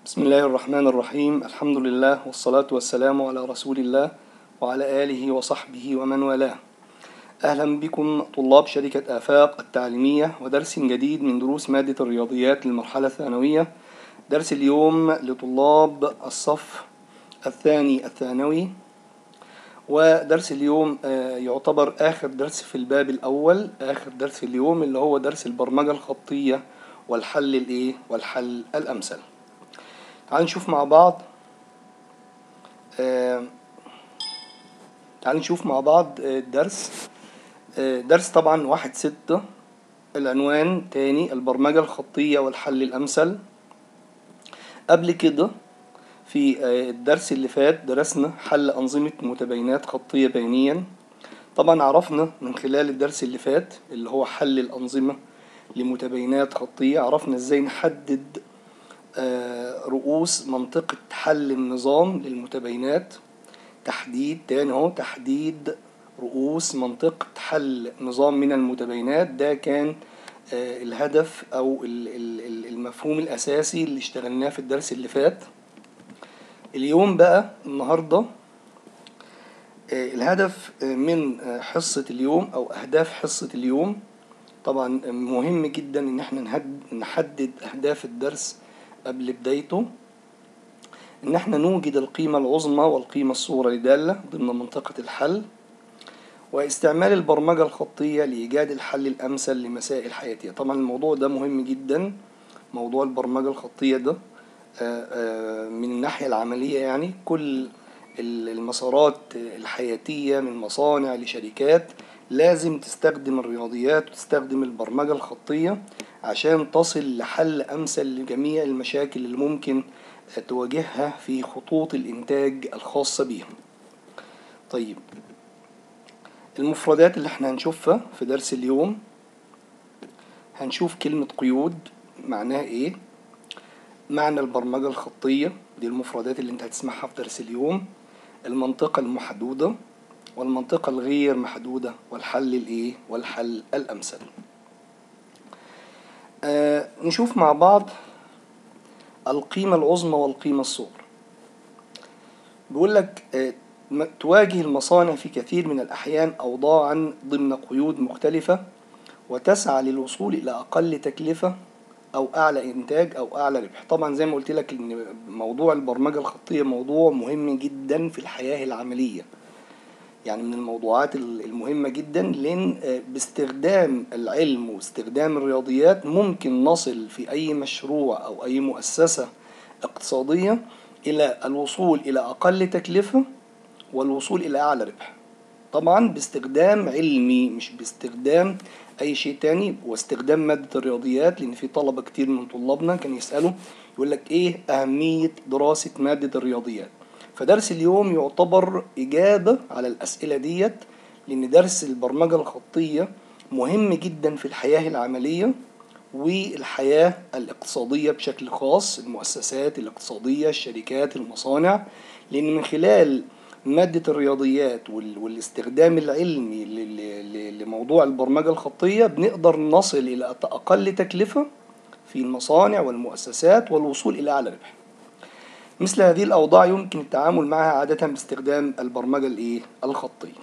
بسم الله الرحمن الرحيم الحمد لله والصلاة والسلام على رسول الله وعلى آله وصحبه ومن والاه أهلا بكم طلاب شركة آفاق التعليمية ودرس جديد من دروس مادة الرياضيات للمرحلة الثانوية درس اليوم لطلاب الصف الثاني الثانوي ودرس اليوم آه، يعتبر آخر درس في الباب الأول آخر درس اليوم اللي هو درس البرمجة الخطية والحل الإيه والحل الأمثل تعال نشوف مع بعض آه، تعال نشوف مع بعض آه، الدرس آه، درس طبعا واحد ستة العنوان تاني البرمجة الخطية والحل الأمثل قبل كده في آه، الدرس اللي فات درسنا حل أنظمة متباينات خطية بيانيا طبعا عرفنا من خلال الدرس اللي فات اللي هو حل الأنظمة لمتباينات خطية عرفنا ازاي نحدد آه، رؤوس منطقة حل النظام للمتباينات تحديد تاني اهو تحديد رؤوس منطقة حل نظام من المتباينات ده كان آه، الهدف أو ال- ال- ال- المفهوم الأساسي اللي اشتغلناه في الدرس اللي فات اليوم بقى النهاردة آه، الهدف آه، من آه، حصة اليوم أو أهداف حصة اليوم طبعا مهم جدا إن احنا نهد- نحدد أهداف الدرس قبل بدايته إن احنا نوجد القيمة العظمى والقيمة الصغرى لدالة ضمن منطقة الحل واستعمال البرمجة الخطية لإيجاد الحل الأمثل لمسائل حياتية طبعا الموضوع ده مهم جدا موضوع البرمجة الخطية ده آه، آه، من الناحية العملية يعني كل ال- المسارات الحياتية من مصانع لشركات لازم تستخدم الرياضيات وتستخدم البرمجة الخطية عشان تصل لحل أمثل لجميع المشاكل اللي ممكن تواجهها في خطوط الإنتاج الخاصة بيهم طيب المفردات اللي احنا هنشوفها في درس اليوم هنشوف كلمة قيود معناها ايه معنى البرمجة الخطية دي المفردات اللي انت هتسمعها في درس اليوم المنطقة المحدودة والمنطقة الغير محدودة والحل الايه والحل الأمثل آه نشوف مع بعض القيمة العظمى والقيمة الصغرى بيقول لك آه، م- تواجه المصانع في كثير من الأحيان أوضاعا ضمن قيود مختلفة وتسعى للوصول إلى أقل تكلفة أو أعلى إنتاج أو أعلى ربح طبعا زي ما قلت لك إن موضوع البرمجة الخطية موضوع مهم جدا في الحياة العملية يعني من الموضوعات ال- المهمة جدا لأن آه، باستخدام العلم واستخدام الرياضيات ممكن نصل في أي مشروع أو أي مؤسسة اقتصادية إلى الوصول إلى أقل تكلفة والوصول إلى أعلى ربح طبعا باستخدام علمي مش باستخدام أي شيء تاني واستخدام مادة الرياضيات لأن في طلبة كتير من طلابنا كانوا يسألوا يقول لك إيه أهمية دراسة مادة الرياضيات فدرس اليوم يعتبر إجابة على الأسئلة ديت لأن درس البرمجة الخطية مهم جدا في الحياة العملية والحياة الاقتصادية بشكل خاص المؤسسات الاقتصادية الشركات المصانع لأن من خلال مادة الرياضيات وال- والاستخدام العلمي ل- ل- ل- لموضوع البرمجة الخطية بنقدر نصل إلى أقل تكلفة في المصانع والمؤسسات والوصول إلى أعلى ربح مثل هذه الأوضاع يمكن التعامل معها عادة باستخدام البرمجة الإيه؟ الخطية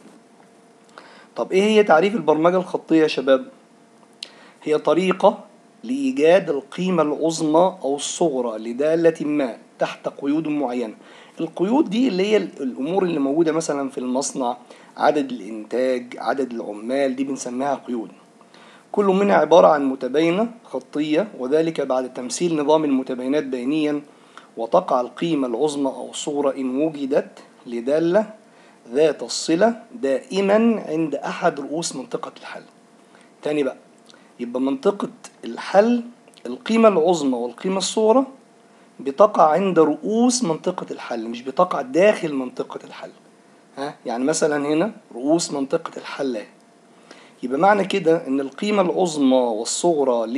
طب إيه هي تعريف البرمجة الخطية يا شباب؟ هي طريقة لإيجاد القيمة العظمى أو الصغرى لدالة ما تحت قيود معينة القيود دي اللي هي الأمور اللي موجودة مثلا في المصنع عدد الإنتاج عدد العمال دي بنسميها قيود كل منها عبارة عن متباينة خطية وذلك بعد تمثيل نظام المتباينات بيانيا وتقع القيمة العظمى أو الصغرى إن وجدت لدالة ذات الصلة دائما عند أحد رؤوس منطقة الحل تاني بقى يبقى منطقة الحل القيمة العظمى والقيمة الصغرى بتقع عند رؤوس منطقة الحل مش بتقع داخل منطقة الحل ها يعني مثلا هنا رؤوس منطقة الحل اهي. يبقى معنى كده ان القيمة العظمى والصغرى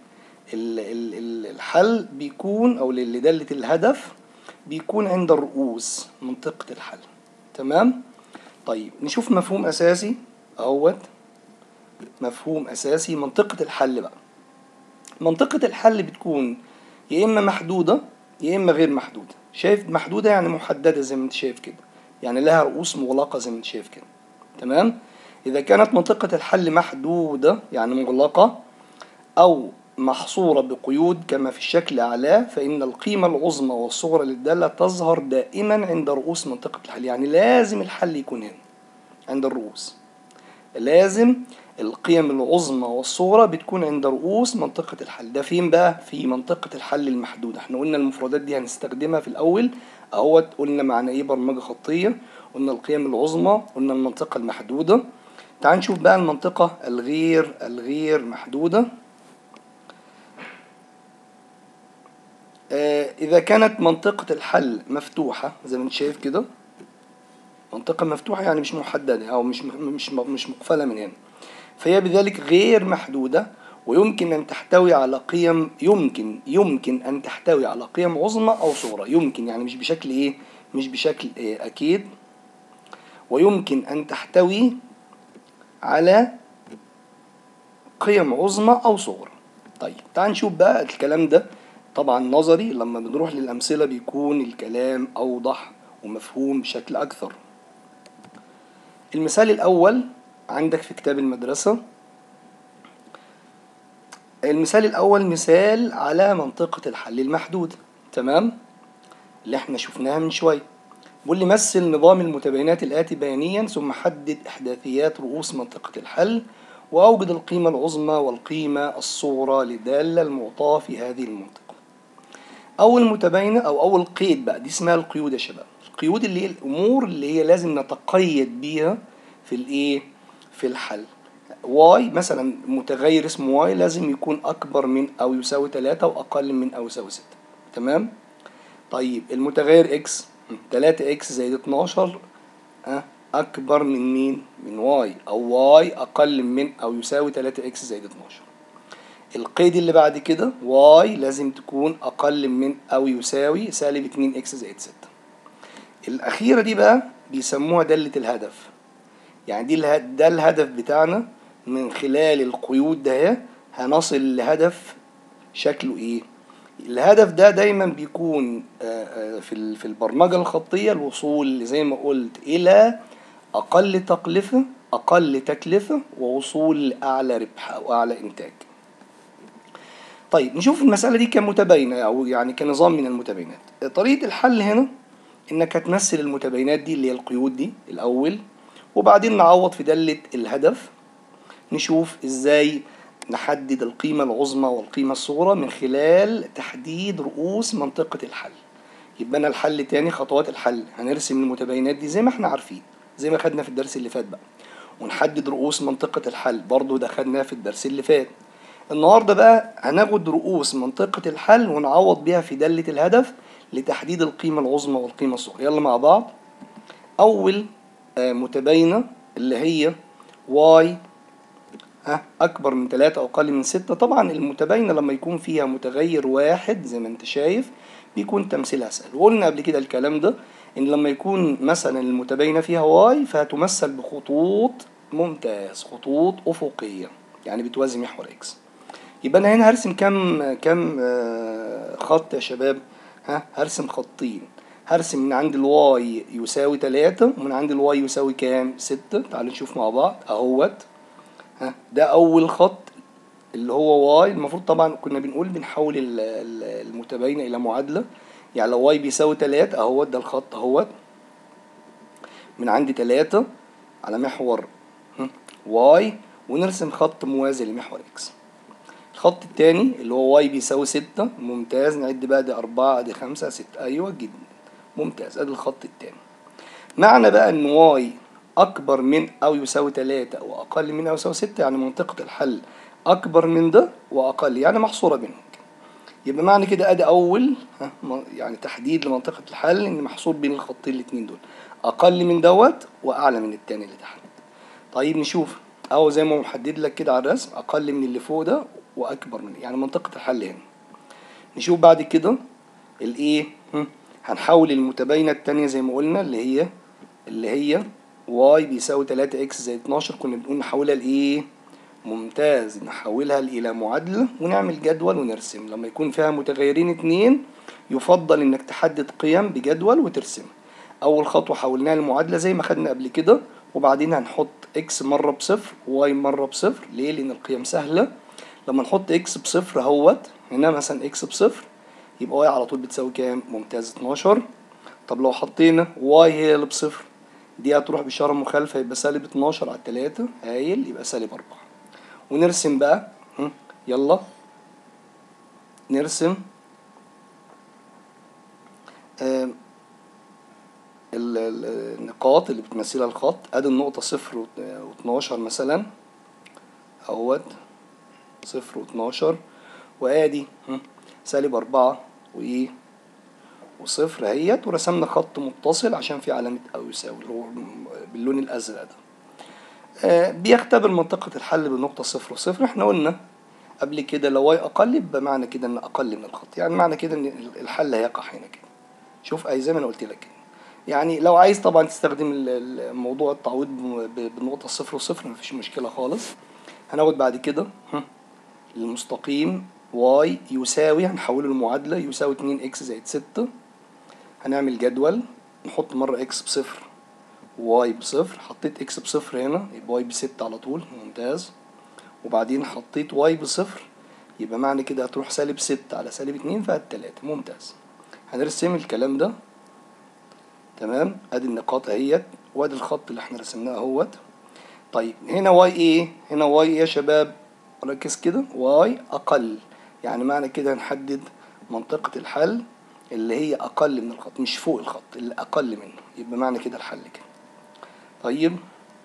للحل بيكون او لدالة الهدف بيكون عند الرؤوس منطقة الحل تمام طيب نشوف مفهوم اساسي اهوت مفهوم اساسي منطقة الحل بقى منطقة الحل بتكون يا اما محدودة يا إما غير محدودة شايف محدودة يعني محددة زي ما انت شايف كده يعني لها رؤوس مغلقة زي ما انت شايف كده تمام إذا كانت منطقة الحل محدودة يعني مغلقة أو محصورة بقيود كما في الشكل أعلاه فإن القيمة العظمى والصغرى للدالة تظهر دائما عند رؤوس منطقة الحل يعني لازم الحل يكون هنا عند الرؤوس لازم القيم العظمى والصغرى بتكون عند رؤوس منطقة الحل ده فين بقى؟ في منطقة الحل المحدودة احنا قلنا المفردات دي هنستخدمها في الأول اهوت قلنا معنى ايه برمجة خطية قلنا القيم العظمى قلنا المنطقة المحدودة تعال نشوف بقى المنطقة الغير الغير محدودة آه، إذا كانت منطقة الحل مفتوحة زي ما انت شايف كده منطقة مفتوحة يعني مش محددة أو مش مش مش مقفلة من هنا فهي بذلك غير محدودة ويمكن أن تحتوي على قيم يمكن يمكن أن تحتوي على قيم عظمى أو صغرى يمكن يعني مش بشكل إيه مش بشكل إيه أكيد ويمكن أن تحتوي على قيم عظمى أو صغرى طيب تعال نشوف بقى الكلام ده طبعا نظري لما بنروح للأمثلة بيكون الكلام أوضح ومفهوم بشكل أكثر المثال الأول عندك في كتاب المدرسة المثال الأول مثال على منطقة الحل المحدود تمام اللي احنا شفناها من شوية بيقول لي مثل نظام المتباينات الآتي بيانيا ثم حدد إحداثيات رؤوس منطقة الحل وأوجد القيمة العظمى والقيمة الصغرى للدالة المعطاة في هذه المنطقة أول متباينة أو أول قيد بقى دي اسمها القيود يا شباب القيود اللي هي الأمور اللي هي لازم نتقيد بيها في الإيه في الحل واي مثلا متغير اسمه واي لازم يكون أكبر من أو يساوي 3 وأقل من أو يساوي 6 تمام طيب المتغير اكس 3 اكس زائد 12 أه أكبر من مين من واي أو واي أقل من أو يساوي 3 اكس زائد 12 القيد اللي بعد كده واي لازم تكون أقل من أو يساوي سالب 2 اكس زائد 6 الأخيرة دي بقى بيسموها دالة الهدف يعني دي اله- ده الهدف بتاعنا من خلال القيود ده هنصل لهدف شكله ايه الهدف ده دايما بيكون آه، آه، في ال- في البرمجة الخطية الوصول زي ما قلت إلى أقل تكلفة أقل تكلفة ووصول لأعلى ربح أو أعلى إنتاج طيب نشوف المسألة دي كمتباينة أو يعني كنظام من المتباينات طريقة الحل هنا إنك هتمثل المتباينات دي اللي هي القيود دي الأول وبعدين نعوض في دالة الهدف نشوف إزاي نحدد القيمة العظمى والقيمة الصغرى من خلال تحديد رؤوس منطقة الحل يبقى أنا الحل تاني خطوات الحل هنرسم المتباينات دي زي ما احنا عارفين زي ما خدنا في الدرس اللي فات بقى ونحدد رؤوس منطقة الحل برضو ده خدناه في الدرس اللي فات النهاردة بقى هناخد رؤوس منطقة الحل ونعوض بيها في دالة الهدف لتحديد القيمة العظمى والقيمة الصغرى يلا مع بعض أول آه، متباينة اللي هي واي ها أكبر من تلاتة أو أقل من ستة طبعا المتباينة لما يكون فيها متغير واحد زي ما أنت شايف بيكون تمثيلها سهل وقلنا قبل كده الكلام ده إن لما يكون مثلا المتباينة فيها واي فهتمثل بخطوط ممتاز خطوط أفقية يعني بتوازي محور إكس يبقى أنا هنا هرسم كم كم آه، خط يا شباب ها هرسم خطين هرسم من عند الواي يساوي تلاتة ومن عند الواي يساوي كام ستة تعالوا نشوف مع بعض اهوت ها ده اول خط اللي هو واي المفروض طبعا كنا بنقول بنحول ال- ال- المتباينة الى معادلة يعني لو واي بيساوي تلاتة اهوت ده الخط اهوت من عند تلاتة على محور هم، واي ونرسم خط موازي لمحور اكس الخط التاني اللي هو واي بيساوي ستة ممتاز نعد بقى دي أربعة دي خمسة ستة أيوة جدا ممتاز أدي الخط التاني معنى بقى إن واي أكبر من أو يساوي تلاتة وأقل من أو يساوي ستة يعني منطقة الحل أكبر من ده وأقل يعني محصورة بينهم يبقى معنى كده أدي أول ها م- يعني تحديد لمنطقة الحل إن محصور بين الخطين الاتنين دول أقل من دوت وأعلى من التاني اللي تحت طيب نشوف اهو زي ما هو محدد لك كده على الرسم اقل من اللي فوق ده واكبر من يعني منطقة الحل هنا نشوف بعد كده الايه هم، هنحول المتباينة التانية زي ما قلنا اللي هي اللي هي واي بيساوي 3 اكس زائد 12 كنا بنقول نحولها لايه ممتاز نحولها إلى معادلة ونعمل جدول ونرسم لما يكون فيها متغيرين اتنين يفضل إنك تحدد قيم بجدول وترسمها أول خطوة حولناها لمعادلة زي ما خدنا قبل كده وبعدين هنحط إكس مرة بصفر واي مرة بصفر ليه؟ لأن القيم سهلة لما نحط إكس بصفر اهوت هنا مثلا إكس بصفر يبقى واي على طول بتساوي كام؟ ممتاز 12 طب لو حطينا واي هي اللي بصفر دي هتروح بإشارة مخالفة يبقى سالب 12 على 3 هايل يبقى سالب 4 ونرسم بقى هم، يلا نرسم آم، ال- ال- النقاط اللي بتمثلها الخط ادي النقطة صفر وات- واتناشر مثلا اهوت صفر واتناشر وادي هم، سالب أربعة وايه وصفر اهيت ورسمنا خط متصل عشان في علامة أو يساوي اللي هو باللون الأزرق ده آه، بيختبر منطقة الحل بالنقطة صفر وصفر احنا قلنا قبل كده لو واي أقل يبقى معنى كده إن أقل من الخط يعني معنى كده إن الحل هيقع هنا كده شوف أي زي ما أنا قلت لك كده. يعني لو عايز طبعا تستخدم ال- ال- موضوع التعويض ب- ب- بالنقطة صفر وصفر مفيش مشكلة خالص هناخد بعد كده هم، المستقيم واي يساوي هنحوله لمعادلة يساوي 2 اكس زائد 6 هنعمل جدول نحط مرة اكس بصفر واي بصفر حطيت اكس بصفر هنا يبقى واي بستة على طول ممتاز وبعدين حطيت واي بصفر يبقى معنى كده هتروح سالب ستة على سالب اتنين فهت تلاتة ممتاز هنرسم الكلام ده تمام ادي النقاط اهيت وادي الخط اللي احنا رسمناه اهوت طيب هنا واي ايه هنا واي ايه يا شباب ركز كده واي اقل يعني معنى كده نحدد منطقة الحل اللي هي اقل من الخط مش فوق الخط اللي اقل منه يبقى معنى كده الحل كده طيب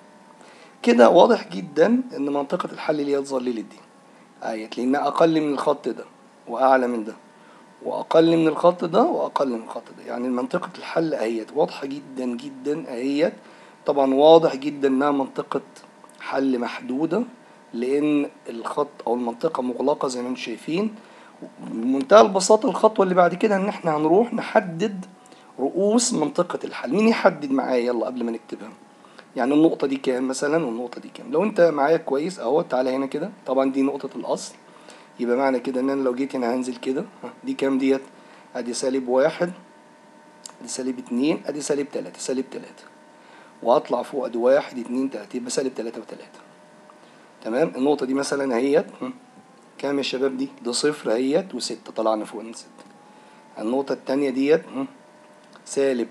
كده واضح جدا ان منطقة الحل اللي هي اتظللت دي ايت لانها اقل من الخط ده واعلى من ده واقل من الخط ده واقل من الخط ده يعني منطقة الحل اهيت واضحة جدا جدا اهيت طبعا واضح جدا انها منطقة حل محدودة لان الخط او المنطقة مغلقة زي ما انتم شايفين بمنتهى البساطة الخطوة اللي بعد كده ان احنا هنروح نحدد رؤوس منطقة الحل مين يحدد معايا يلا قبل ما نكتبها يعني النقطة دي كام مثلا والنقطة دي كام لو انت معايا كويس اهو تعالى هنا كده طبعا دي نقطة الاصل يبقى معنى كده ان انا لو جيت هنا هنزل كده ها، دي كام ديت ادي سالب واحد ادي سالب اتنين ادي سالب تلاتة سالب تلاتة واطلع فوق ادي واحد اتنين تلاتة يبقى سالب تلاتة وتلاتة تمام النقطة دي مثلا اهيت هم، كام يا شباب دي ده صفر اهيت وستة طلعنا فوق من ستة النقطة التانية ديت هم، سالب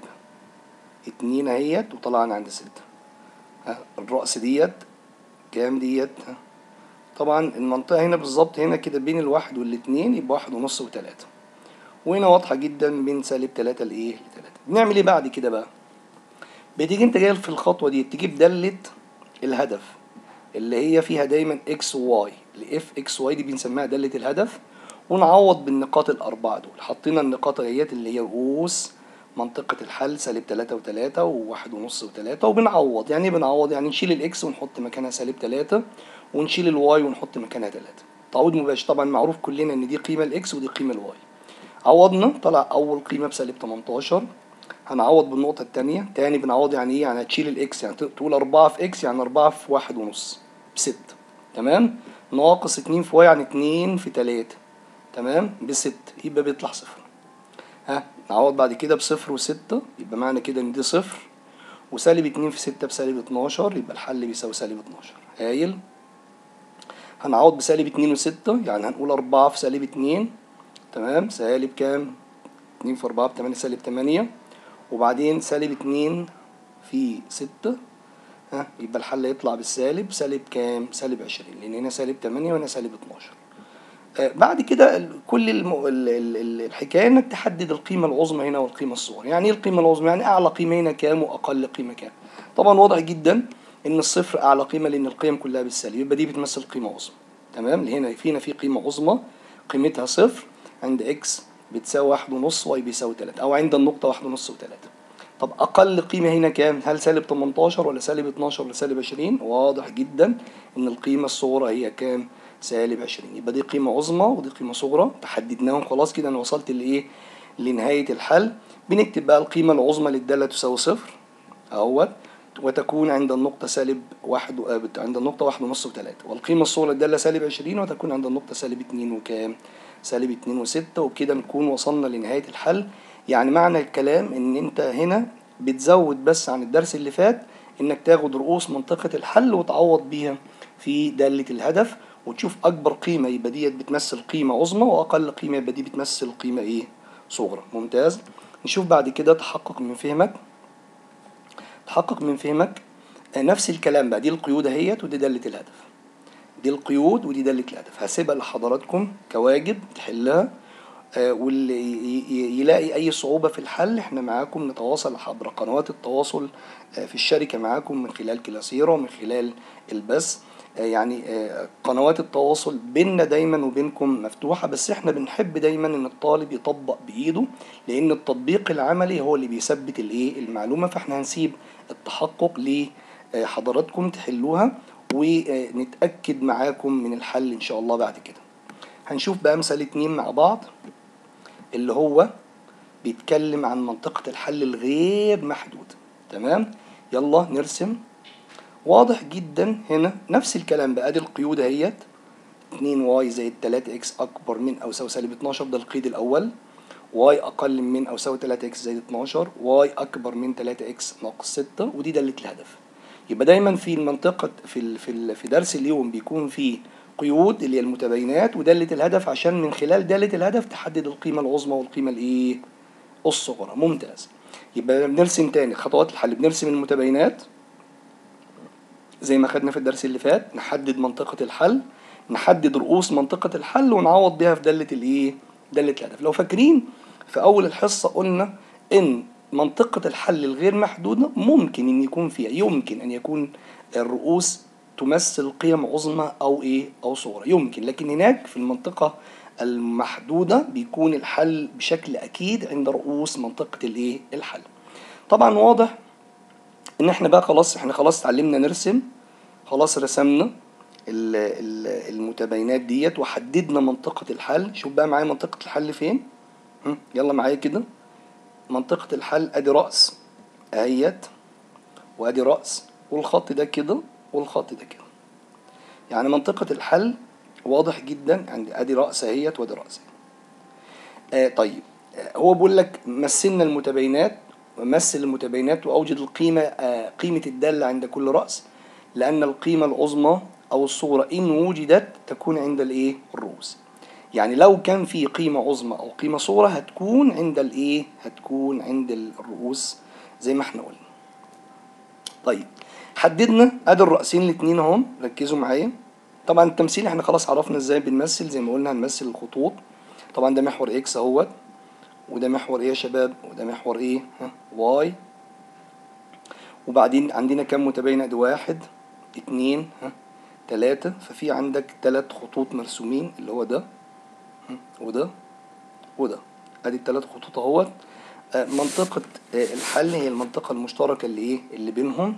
اتنين اهيت وطلعنا عند ستة ها، الرأس ديت كام ديت ها، طبعا المنطقة هنا بالظبط هنا كده بين الواحد والاتنين يبقى واحد ونص وتلاتة وهنا واضحة جدا من سالب تلاتة لإيه لتلاتة بنعمل إيه بعد كده بقى بتيجي أنت جاي في الخطوة دي تجيب دالة الهدف اللي هي فيها دايما اكس وواي الاف اكس واي دي بنسميها دالة الهدف ونعوض بالنقاط الأربعة دول حطينا النقاط ديت اللي هي رؤوس منطقة الحل سالب تلاتة وتلاتة وواحد ونص وتلاتة وبنعوض يعني إيه بنعوض يعني نشيل الإكس ونحط مكانها سالب تلاتة ونشيل الواي ونحط مكانها تلاتة تعويض مباشر طبعا معروف كلنا إن دي قيمة الإكس ودي قيمة الواي عوضنا طلع أول قيمة بسالب 18 هنعوض بالنقطة التانية تاني بنعوض يعني إيه يعني هتشيل الإكس يعني تقول أربعة في إكس يعني أربعة في واحد ونص بستة تمام ناقص اتنين في واي يعني اتنين في تلاتة تمام بستة يبقى بيطلع صفر ها نعوض بعد كده بصفر وستة يبقى معنى كده ان دي صفر وسالب اتنين في ستة بسالب اتناشر يبقى الحل بيساوي سالب اتناشر هايل هنعوض بسالب اتنين وستة يعني هنقول أربعة في سالب اتنين تمام سالب كام اتنين في أربعة بتمانية سالب تمانية وبعدين سالب اتنين في ستة ها يبقى الحل يطلع بالسالب سالب كام سالب عشرين لأن هنا سالب تمانية وهنا سالب اتناشر آه، بعد كده ال- كل الم... ال- ال- ال- الحكايه انك تحدد القيمه العظمى هنا والقيمه الصغرى يعني ايه القيمه العظمى يعني اعلى قيمه هنا كام واقل قيمه كام طبعا واضح جدا ان الصفر اعلى قيمه لان القيم كلها بالسالب يبقى دي بتمثل قيمه عظمى تمام اللي هنا فينا في قيمه عظمى قيمتها صفر عند اكس بتساوي واحد ونص واي بيساوي تلاتة او عند النقطه واحد ونص وتلاتة طب اقل قيمه هنا كام هل سالب 18 ولا سالب 12 ولا سالب 20 واضح جدا ان القيمه الصغرى هي كام سالب 20 يبقى دي قيمه عظمى ودي قيمه صغرى تحددناهم خلاص كده انا وصلت لايه لنهايه الحل بنكتب بقى القيمه العظمى للداله تساوي صفر اهوت وتكون عند النقطة سالب واحد و- آه، بت- عند النقطة واحد ونص وتلاتة والقيمة الصغرى للدالة سالب عشرين وتكون عند النقطة سالب اتنين وكام؟ سالب اتنين وستة وبكده نكون وصلنا لنهاية الحل يعني معنى الكلام إن أنت هنا بتزود بس عن الدرس اللي فات إنك تاخد رؤوس منطقة الحل وتعوض بيها في دالة الهدف وتشوف أكبر قيمة يبقى ديت بتمثل قيمة عظمى وأقل قيمة يبقى دي بتمثل قيمة إيه؟ صغرى ممتاز نشوف بعد كده تحقق من فهمك تحقق من فهمك آه، نفس الكلام بقى دي القيود اهيت ودي دالة الهدف دي القيود ودي دالة الهدف هسيبها لحضراتكم كواجب تحلها آه، واللي ي- ي- يلاقي اي صعوبة في الحل احنا معاكم نتواصل عبر قنوات التواصل آه، في الشركة معاكم من خلال كلاسيرا ومن خلال البث آه، يعني آه، قنوات التواصل بيننا دايما وبينكم مفتوحة بس احنا بنحب دايما ان الطالب يطبق بايده لان التطبيق العملي هو اللي بيثبت الايه المعلومة فاحنا هنسيب التحقق لحضراتكم تحلوها ونتأكد معاكم من الحل ان شاء الله بعد كده هنشوف بقى مثال اتنين مع بعض اللي هو بيتكلم عن منطقة الحل الغير محدود تمام يلا نرسم واضح جدا هنا نفس الكلام بقى ادي القيود اهيت 2 واي زائد 3 اكس اكبر من او يساوي سالب 12 ده القيد الاول واي اقل من او يساوي 3 اكس زائد 12 واي اكبر من 3 اكس ناقص 6 ودي داله الهدف يبقى دايما في المنطقه في ال في ال في درس اليوم بيكون في قيود اللي هي المتباينات وداله الهدف عشان من خلال داله الهدف تحدد القيمه العظمى والقيمه الايه الصغرى ممتاز يبقى بنرسم تاني خطوات الحل بنرسم المتباينات زي ما خدنا في الدرس اللي فات نحدد منطقة الحل نحدد رؤوس منطقة الحل ونعوض بيها في دالة الايه؟ دالة الهدف لو فاكرين في أول الحصة قلنا إن منطقة الحل الغير محدودة ممكن إن يكون فيها يمكن أن يكون الرؤوس تمثل قيم عظمى أو إيه أو صغرى يمكن لكن هناك في المنطقة المحدودة بيكون الحل بشكل أكيد عند رؤوس منطقة الإيه الحل طبعا واضح ان احنا بقى خلاص احنا خلاص اتعلمنا نرسم خلاص رسمنا ال- ال- المتباينات ديت وحددنا منطقة الحل شوف بقى معايا منطقة الحل فين هم، يلا معايا كده منطقة الحل ادي رأس اهيت وادي رأس والخط ده كده والخط ده كده يعني منطقة الحل واضح جدا عندي ادي رأس اهيت وادي رأس آه طيب آه هو بيقول لك مثلنا المتباينات ومثل المتباينات وأوجد القيمة آه قيمة الدالة عند كل رأس لأن القيمة العظمى أو الصغرى إن وجدت تكون عند الإيه الرؤوس يعني لو كان في قيمة عظمى أو قيمة صغرى هتكون عند الإيه هتكون عند الرؤوس زي ما احنا قلنا طيب حددنا ادي الرأسين الاتنين اهم ركزوا معايا طبعا التمثيل احنا خلاص عرفنا ازاي بنمثل زي ما قلنا هنمثل الخطوط طبعا ده محور اكس اهوت وده محور ايه يا شباب وده محور ايه ها واي وبعدين عندنا كم متباين ادي واحد اتنين ها تلاتة ففي عندك تلات خطوط مرسومين اللي هو ده ها، وده وده ادي التلات خطوط اهوت آه، منطقة آه، الحل هي المنطقة المشتركة اللي ايه اللي بينهم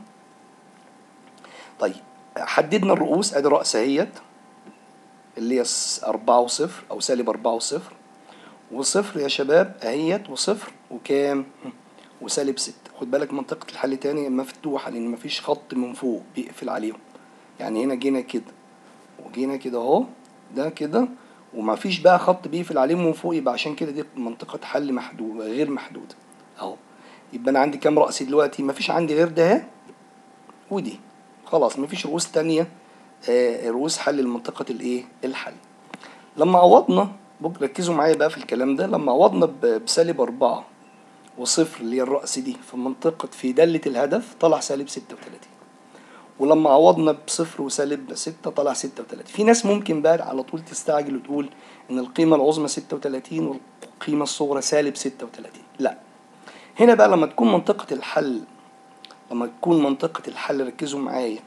طيب حددنا الرؤوس ادي رأس اهيت اللي هي س- أربعة وصفر أو سالب أربعة وصفر وصفر يا شباب اهيت وصفر وكام وسالب ستة خد بالك منطقة الحل تاني مفتوحة لأن مفيش خط من فوق بيقفل عليهم يعني هنا جينا كده وجينا كده اهو ده كده ومفيش بقى خط بيقفل عليهم من فوق يبقى عشان كده دي منطقة حل محدود غير محدودة اهو يبقى أنا عندي كام رأس دلوقتي مفيش عندي غير ده اهي ودي خلاص مفيش رؤوس تانية آه، رؤوس حل لمنطقة الايه الحل لما عوضنا بك- ركزوا معايا بقى في الكلام ده لما عوضنا ب- بسالب أربعة وصفر اللي هي الرأس دي في منطقة في دالة الهدف طلع سالب ستة وتلاتين ولما عوضنا بصفر وسالب ستة طلع ستة وتلاتين في ناس ممكن بقى على طول تستعجل وتقول إن القيمة العظمى ستة وتلاتين والقيمة الصغرى سالب ستة وتلاتين لا هنا بقى لما تكون منطقة الحل لما تكون منطقة الحل ركزوا معايا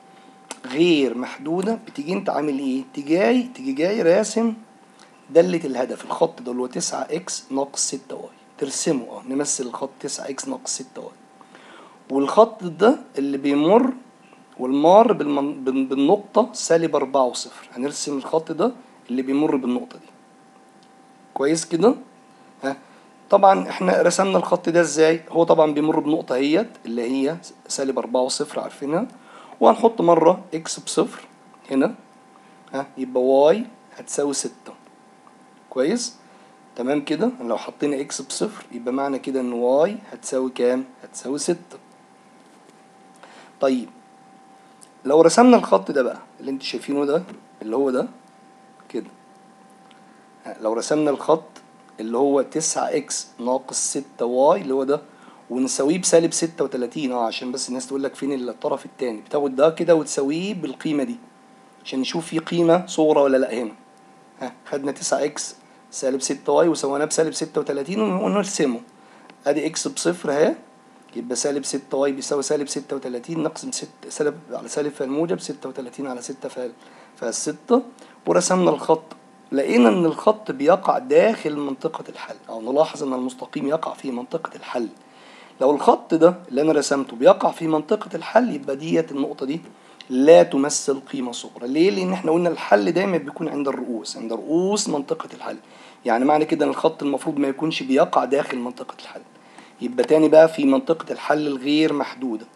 غير محدودة بتيجي انت عامل ايه؟ تيجي جاي تيجي جاي راسم دالة الهدف الخط ده اللي هو 9 اكس ناقص 6 واي ترسمه اه نمثل الخط 9 اكس ناقص 6 واي والخط ده اللي بيمر والمار بالمن... بال- بالنقطة سالب أربعة وصفر هنرسم الخط ده اللي بيمر بالنقطة دي كويس كده ها طبعا احنا رسمنا الخط ده ازاي هو طبعا بيمر بنقطة اهيت اللي هي سالب أربعة وصفر عارفينها وهنحط مرة اكس بصفر هنا ها يبقى واي هتساوي ستة كويس تمام كده لو حطينا اكس بصفر يبقى معنى كده ان واي هتساوي كام هتساوي ستة طيب لو رسمنا الخط ده بقى اللي انتوا شايفينه ده اللي هو ده كده ها، لو رسمنا الخط اللي هو تسعة اكس ناقص ستة واي اللي هو ده ونساويه بسالب ستة وتلاتين اه عشان بس الناس تقول لك فين الطرف التاني بتاخد ده كده وتساويه بالقيمة دي عشان نشوف في قيمة صغرى ولا لا هنا ها خدنا تسعة اكس سالب ستة واي وسويناه بسالب ستة وتلاتين ونرسمه ادي اكس بصفر اهي يبقى سالب ستة واي بيساوي سالب ستة وتلاتين نقسم ست سالب على سالب فالموجب ستة وتلاتين على ستة فال فالستة ورسمنا الخط لقينا ان الخط بيقع داخل منطقة الحل او نلاحظ ان المستقيم يقع في منطقة الحل لو الخط ده اللي انا رسمته بيقع في منطقة الحل يبقى ديت النقطة دي لا تمثل قيمة صغرى ليه لان احنا قلنا الحل دايما بيكون عند الرؤوس عند رؤوس منطقة الحل يعني معنى كده ان الخط المفروض ما يكونش بيقع داخل منطقة الحل يبقى تاني بقى في منطقة الحل الغير محدودة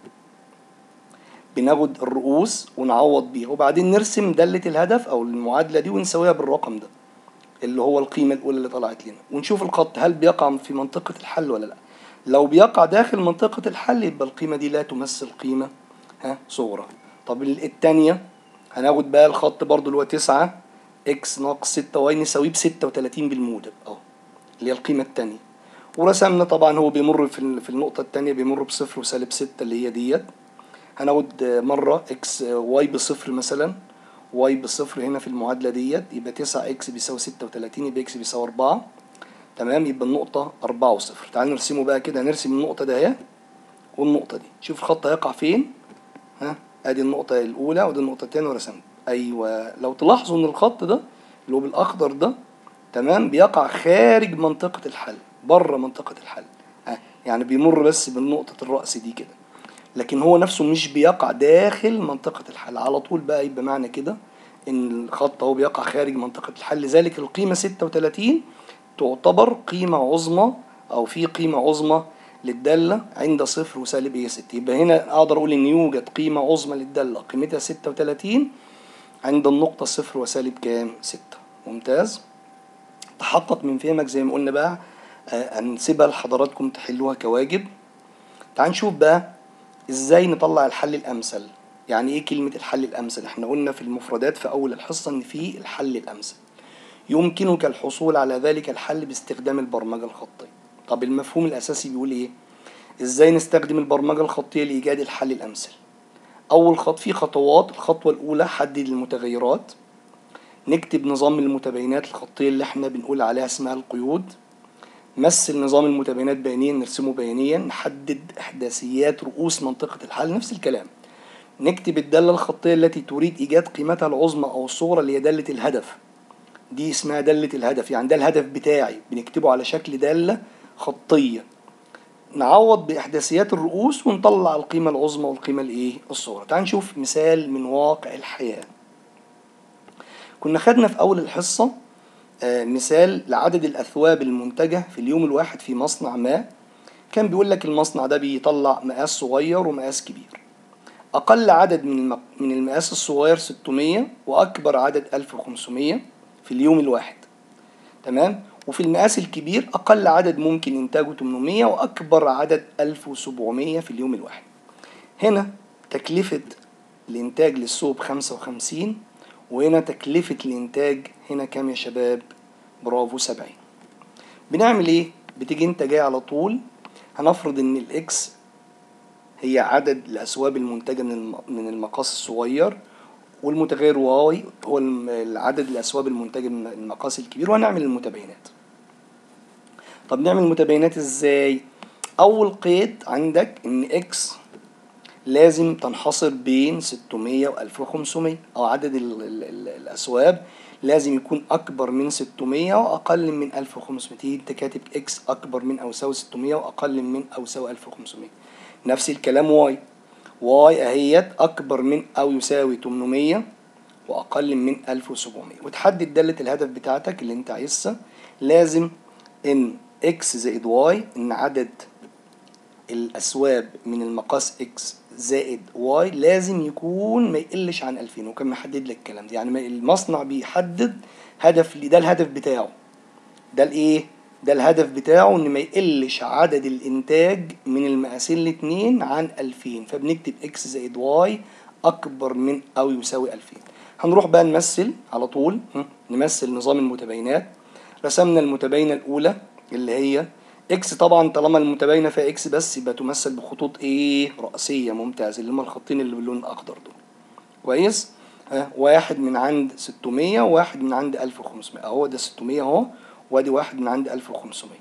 بناخد الرؤوس ونعوض بيها وبعدين نرسم دالة الهدف أو المعادلة دي ونسويها بالرقم ده اللي هو القيمة الأولى اللي طلعت لنا ونشوف الخط هل بيقع في منطقة الحل ولا لا لو بيقع داخل منطقة الحل يبقى القيمة دي لا تمثل قيمة ها صغرى طب التانية هناخد بقى الخط برضو اللي هو تسعة اكس ناقص ستة واي نساويه بستة وتلاتين بالموجب اهو اللي هي القيمة التانية ورسمنا طبعا هو بيمر في ال- في النقطة التانية بيمر بصفر وسالب ستة اللي هي ديت هناخد مرة اكس واي بصفر مثلا واي بصفر هنا في المعادلة ديت يبقى تسعة اكس بيساوي ستة وتلاتين يبقى اكس بيساوي أربعة تمام يبقى النقطة أربعة وصفر تعالوا نرسمه بقى كده نرسم النقطة ده اهي والنقطة دي شوف الخط هيقع فين ها ادي النقطة الأولى ودي النقطة التانية ورسمت أيوة لو تلاحظوا إن الخط ده اللي هو بالأخضر ده تمام بيقع خارج منطقة الحل بره منطقة الحل ها يعني بيمر بس بالنقطة الرأس دي كده لكن هو نفسه مش بيقع داخل منطقة الحل على طول بقى يبقى معنى كده إن الخط هو بيقع خارج منطقة الحل لذلك القيمة 36 تعتبر قيمة عظمى أو في قيمة عظمى للدالة عند صفر وسالب ايه ستة يبقى هنا أقدر أقول إن يوجد قيمة عظمى للدالة قيمتها 36 عند النقطة صفر وسالب كام؟ ستة ممتاز تحقق من فهمك زي ما قلنا بقى آه، هنسيبها لحضراتكم تحلوها كواجب تعال نشوف بقى ازاي نطلع الحل الامثل يعني ايه كلمة الحل الامثل احنا قلنا في المفردات في اول الحصة ان في الحل الامثل يمكنك الحصول على ذلك الحل باستخدام البرمجة الخطية طب المفهوم الاساسي بيقول ايه ازاي نستخدم البرمجة الخطية لايجاد الحل الامثل اول خط في خطوات الخطوة الاولى حدد المتغيرات نكتب نظام المتباينات الخطية اللي احنا بنقول عليها اسمها القيود مثل نظام المتباينات بيانيا نرسمه بيانيا نحدد احداثيات رؤوس منطقة الحل نفس الكلام نكتب الدالة الخطية التي تريد إيجاد قيمتها العظمى أو الصغرى اللي هي دالة الهدف دي اسمها دالة الهدف يعني ده الهدف بتاعي بنكتبه على شكل دالة خطية نعوض بإحداثيات الرؤوس ونطلع القيمة العظمى والقيمة الإيه الصغرى تعال نشوف مثال من واقع الحياة كنا خدنا في أول الحصة آه، مثال لعدد الأثواب المنتجة في اليوم الواحد في مصنع ما كان بيقول لك المصنع ده بيطلع مقاس صغير ومقاس كبير أقل عدد من الم- من المقاس الصغير 600 وأكبر عدد 1500 في اليوم الواحد تمام وفي المقاس الكبير أقل عدد ممكن إنتاجه 800 وأكبر عدد 1700 في اليوم الواحد هنا تكلفة الإنتاج للثوب 55 وهنا تكلفة الإنتاج هنا كام يا شباب؟ برافو 70 بنعمل إيه؟ بتيجي أنت جاي على طول هنفرض إن الإكس هي عدد الأثواب المنتجة من الم- من المقاس الصغير والمتغير واي هو الم- العدد الأثواب المنتجة من المقاس الكبير وهنعمل المتباينات طب نعمل المتباينات ازاي اول قيد عندك ان اكس لازم تنحصر بين 600 و 1500 او عدد ال ال ال الاسواب لازم يكون اكبر من 600 واقل من 1500 انت كاتب اكس اكبر من او يساوي 600 واقل من او يساوي 1500 نفس الكلام واي واي اهيت اكبر من او يساوي 800 واقل من 1700 وتحدد دالة الهدف بتاعتك اللي انت عايزها لازم ان اكس زائد واي ان عدد الاسواب من المقاس اكس زائد واي لازم يكون ما يقلش عن 2000 وكان محدد لك الكلام ده يعني ما- المصنع بيحدد هدف ده الهدف بتاعه ده الايه ده الهدف بتاعه ان ما يقلش عدد الانتاج من المقاسين الاتنين عن 2000 فبنكتب اكس زائد واي اكبر من او يساوي 2000 هنروح بقى نمثل على طول هم، نمثل نظام المتباينات رسمنا المتباينه الاولى اللي هي اكس طبعا طالما المتباينه فيها اكس بس يبقى تمثل بخطوط ايه رأسيه ممتاز اللي هم الخطين اللي باللون الاخضر دول كويس ها واحد من عند 600 وواحد من عند 1500 اهو ده 600 اهو وادي واحد من عند 1500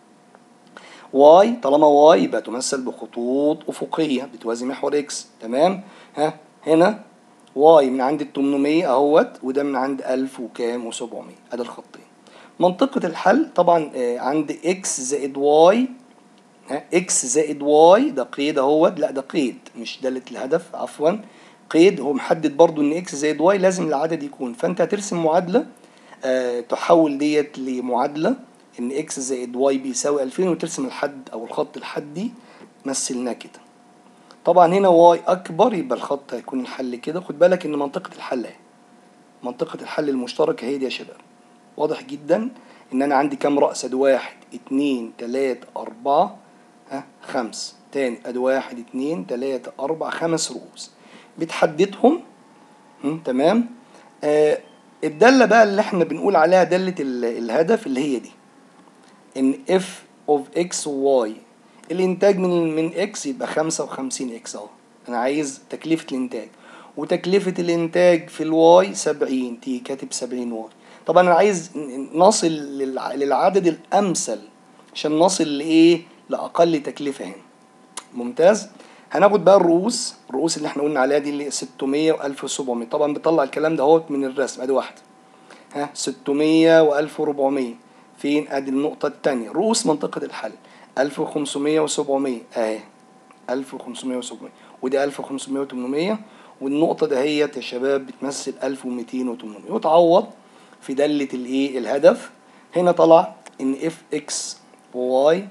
واي طالما واي يبقى تمثل بخطوط افقيه بتوازي محور اكس تمام ها هنا واي من عند ال 800 اهوت وده من عند 1000 وكام و700 ادي الخطين منطقه الحل طبعا آه، عند اكس زائد واي ها اكس زائد واي ده قيد اهوت لا ده قيد مش دالة الهدف عفوا قيد هو محدد برضو ان اكس زائد واي لازم العدد يكون فانت هترسم معادلة آه تحول ديت لمعادلة ان اكس زائد واي بيساوي 2000 وترسم الحد او الخط الحدي مثلناه كده طبعا هنا واي اكبر يبقى الخط هيكون الحل كده خد بالك ان منطقة الحل اهي منطقة الحل المشترك اهي دي يا شباب واضح جدا ان انا عندي كام رأس ادي واحد اتنين تلاتة اربعة ها خمس تاني ادي واحد اتنين تلاتة اربعة خمس رؤوس بتحددهم هم، تمام آه الدالة بقى اللي احنا بنقول عليها دالة ال- الهدف اللي هي دي ان اف اوف اكس وواي الانتاج من من اكس يبقى 55 اكس اهو انا عايز تكلفة الانتاج وتكلفة الانتاج في الواي 70 تيجي كاتب 70 واي طبعا انا عايز ن- نصل للع- للعدد الامثل عشان نصل لايه لاقل تكلفة هنا ممتاز هناخد بقى الرؤوس الرؤوس اللي احنا قلنا عليها دي اللي 600 و1700 طبعا بيطلع الكلام ده اهوت من الرسم ادي واحده ها 600 و1400 فين ادي النقطة التانية رؤوس منطقة الحل 1500 و700 اهي 1500 و700 ودي 1500 و800 والنقطة دهيت يا شباب بتمثل 1200 و800 وتعوض في دالة الايه الهدف هنا طلع ان اف اكس وواي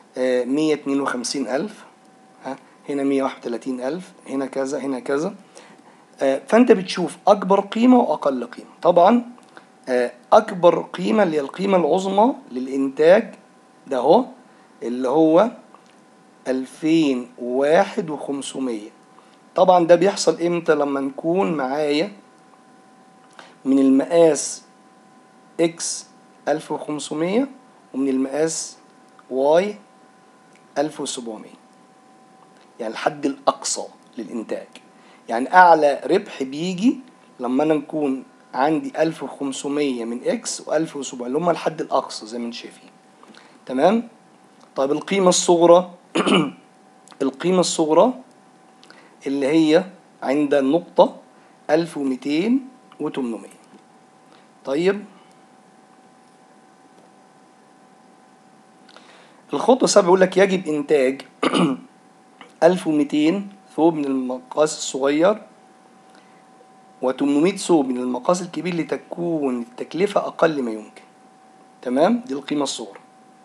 152000 ها هنا 131000 هنا كذا هنا كذا آه، فانت بتشوف اكبر قيمه واقل قيمه طبعا آه، اكبر قيمه اللي هي القيمه العظمى للانتاج ده اهو اللي هو 2001 و500 طبعا ده بيحصل امتى لما نكون معايا من المقاس اكس 1500 ومن المقاس واي 1700 يعني الحد الأقصى للإنتاج يعني أعلى ربح بيجي لما أنا نكون عندي 1500 من إكس و1700 اللي هم الحد الأقصى زي ما انتم شايفين تمام طيب القيمة الصغرى القيمة الصغرى اللي هي عند النقطة 1200 و800 طيب الخطوة السابعة بيقول لك يجب إنتاج 1200 ثوب من المقاس الصغير و800 ثوب من المقاس الكبير لتكون التكلفة أقل ما يمكن تمام دي القيمة الصغرى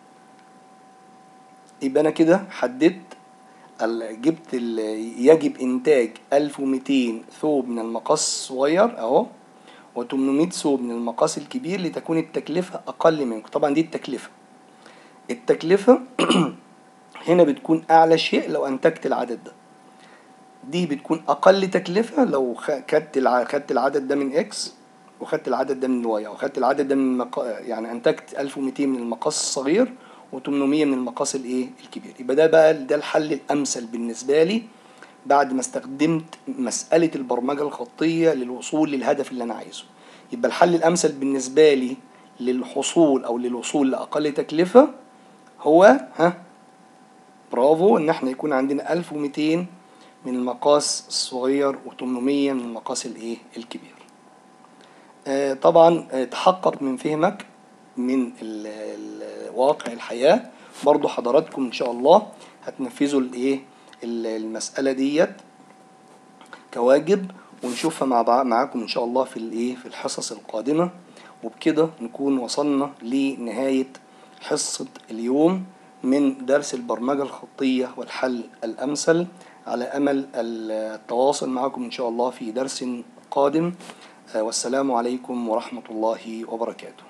يبقى أنا كده حددت ال- جبت ال- يجب إنتاج 1200 ثوب من المقاس الصغير أهو و800 ثوب من المقاس الكبير لتكون التكلفة أقل ما يمكن طبعا دي التكلفة التكلفة هنا بتكون أعلى شيء لو أنتجت العدد ده دي بتكون أقل تكلفة لو خ- خدت الع- خدت العدد ده من إكس وخدت العدد ده من الواي أو خدت العدد ده من المق... يعني أنتجت 1200 من المقاس الصغير و800 من المقاس الإيه الكبير يبقى ده بقى ده الحل الأمثل بالنسبة لي بعد ما استخدمت مسألة البرمجة الخطية للوصول للهدف اللي أنا عايزه يبقى الحل الأمثل بالنسبة لي للحصول أو للوصول لأقل تكلفة هو ها برافو ان احنا يكون عندنا 1200 من المقاس الصغير و800 من المقاس الايه الكبير آه طبعا آه تحقق من فهمك من ال- ال- واقع الحياة برضو حضراتكم ان شاء الله هتنفذوا الايه ال- المسألة ديت كواجب ونشوفها مع بع- معاكم ان شاء الله في الايه في الحصص القادمة وبكده نكون وصلنا لنهاية حصة اليوم من درس البرمجة الخطية والحل الأمثل على أمل التواصل معكم إن شاء الله في درس قادم والسلام عليكم ورحمة الله وبركاته